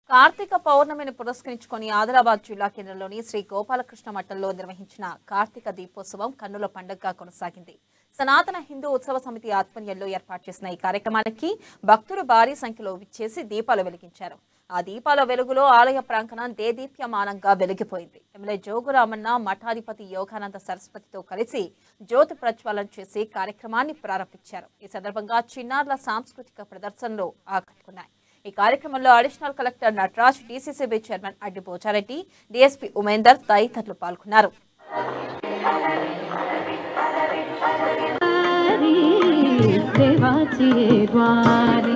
కార్తీక పౌర్ణమిని పురస్కరించుకొని ఆదిలాబాద్ జిల్లా కేంద్రంలోని శ్రీ గోపాలకృష్ణ మఠంలో నిర్వహించిన కార్తీక దీపోత్సవం కన్నుల పండుగగా కొనసాగింది సనాతన హిందూ ఉత్సవ సమితి ఆధ్వర్యంలో ఏర్పాటు చేసిన ఈ కార్యక్రమానికి భక్తులు భారీ సంఖ్యలో విచ్చేసి దీపాలు వెలిగించారు ఆ దీపాల వెలుగులో ఆలయ ప్రాంగణం దేదీప్యమానంగా వెలిగిపోయింది ఎమ్మెల్యే జోగురామన్న మఠాధిపతి యోగానంద సరస్వతితో కలిసి జ్యోతి ప్రజ్వలన చేసి కార్యక్రమాన్ని ప్రారంభించారు ఈ సందర్భంగా చిన్నారుల సాంస్కృతిక ప్రదర్శనలు ఆకట్టుకున్నాయి ఈ కార్యక్రమంలో additional collector Nataraj DCCB chairman Addi Pochareddy DSP Umender తదితరులు పాల్గొన్నారు देवाची द्वारी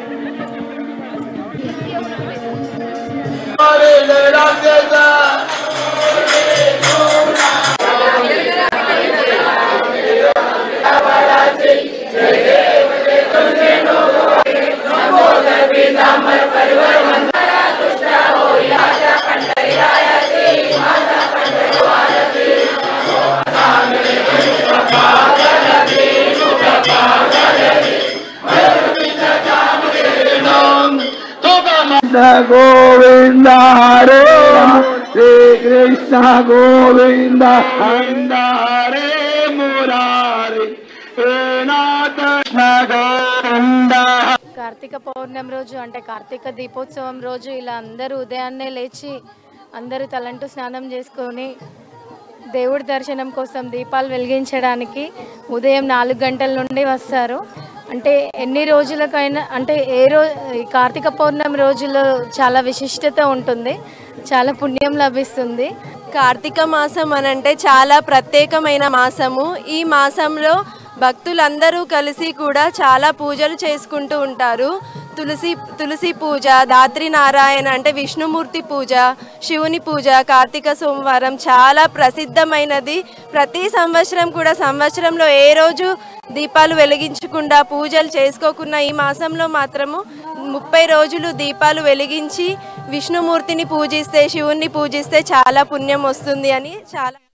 कृष्ण गोविंद हरे श्री कृष्ण गोविंद हंद हरे मुरारी हे नाथ कृष्ण गोविंद కార్తీక పౌర్ణమి రోజు అంటే కార్తీక దీపోత్సవం రోజు ఇలా అందరూ ఉదయాన్నే లేచి అందరూ తలంటు స్నానం చేసుకొని దేవుడి దర్శనం కోసం దీపాలు వెలిగించడానికి ఉదయం నాలుగు గంటల నుండి వస్తారు అంటే ఎన్ని రోజులకైనా అంటే ఏ రోజు ఈ కార్తీక పౌర్ణమి రోజులో చాలా విశిష్టత ఉంటుంది చాలా పుణ్యం లభిస్తుంది కార్తీక మాసం అనంటే చాలా ప్రత్యేకమైన మాసము ఈ మాసంలో భక్తులందరూ కలిసి కూడా చాలా పూజలు చేసుకుంటూ ఉంటారు తులసి తులసి పూజ దాత్రి నారాయణ అంటే విష్ణుమూర్తి పూజ శివుని పూజ కార్తీక సోమవారం చాలా ప్రసిద్ధమైనది ప్రతి సంవత్సరం కూడా సంవత్సరంలో ఏ రోజు దీపాలు వెలిగించకుండా పూజలు చేసుకోకున్న ఈ మాసంలో మాత్రము ముప్పై రోజులు దీపాలు వెలిగించి విష్ణుమూర్తిని పూజిస్తే శివుణ్ణి పూజిస్తే చాలా పుణ్యం వస్తుంది అని చాలా